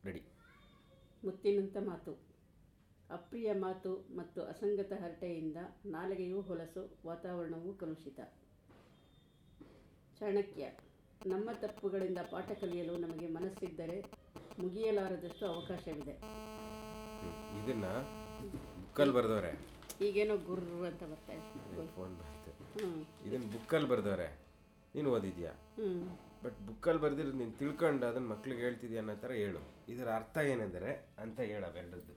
ready ಮುತ್ತಿನಂಥ ಮಾತು ಅಪ್ರಿಯ ಮಾತು ಮತ್ತು ಅಸಂಗತ ಹರಟೆಯಿಂದ ನಾಲಿಗೆಯೂ ಹೊಲಸು ವಾತಾವರಣವೂ ಕಲುಷಿತ ಚಾಣಕ್ಯ ನಮ್ಮ ತಪ್ಪುಗಳಿಂದ ಪಾಠ ಕಲಿಯಲು ನಮಗೆ ಮನಸ್ಸಿದ್ದರೆ ಮುಗಿಯಲಾರದಷ್ಟು ಅವಕಾಶವಿದೆ ಇದನ್ನ ಬುಕ್ಕಲ್ಲಿ ಬರ್ದವ್ರೆ ಈಗೇನೋ ಗುರ್ರು ಅಂತ ಬರ್ತಾ ಇದೆ ಫೋನ್ ಬರ್ತು ಹ್ಞೂ ಇದನ್ನ ಬುಕ್ಕಲ್ಲಿ ಬರ್ದವ್ರೆ ನೀನು ಓದಿದ್ಯಾ ಹ್ಞೂ ಬಟ್ ಬುಕ್ಕಲ್ಲಿ ಬರ್ದಿರೋದು ನೀನು ತಿಳ್ಕೊಂಡು ಅದನ್ನ ಮಕ್ಳಿಗೆ ಹೇಳ್ತಿದ್ಯಾ ಅನ್ನೋ ಥರ ಹೇಳು ಇದರ ಅರ್ಥ ಏನೆಂದರೆ ಅಂತ ಹೇಳ ಅವೆರಡದ್ದು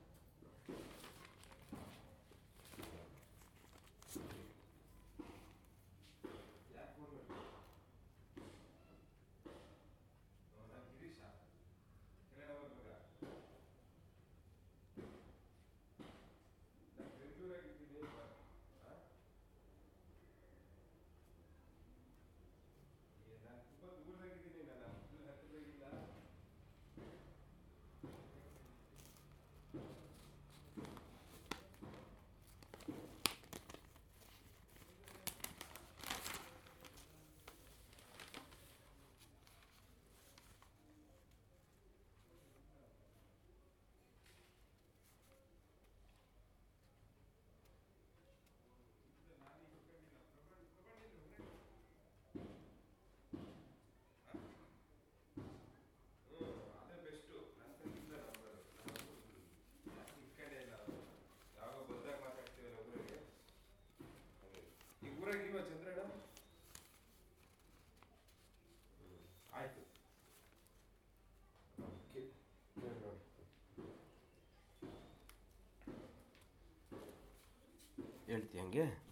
ಈಗ ಊರಾಗ ಇಲ್ವಾ ಚಂದ್ರಣ್ಣ ಆಯ್ತು ಓಕೆ ಹೇಳ್ತಿ ಹಂಗೆ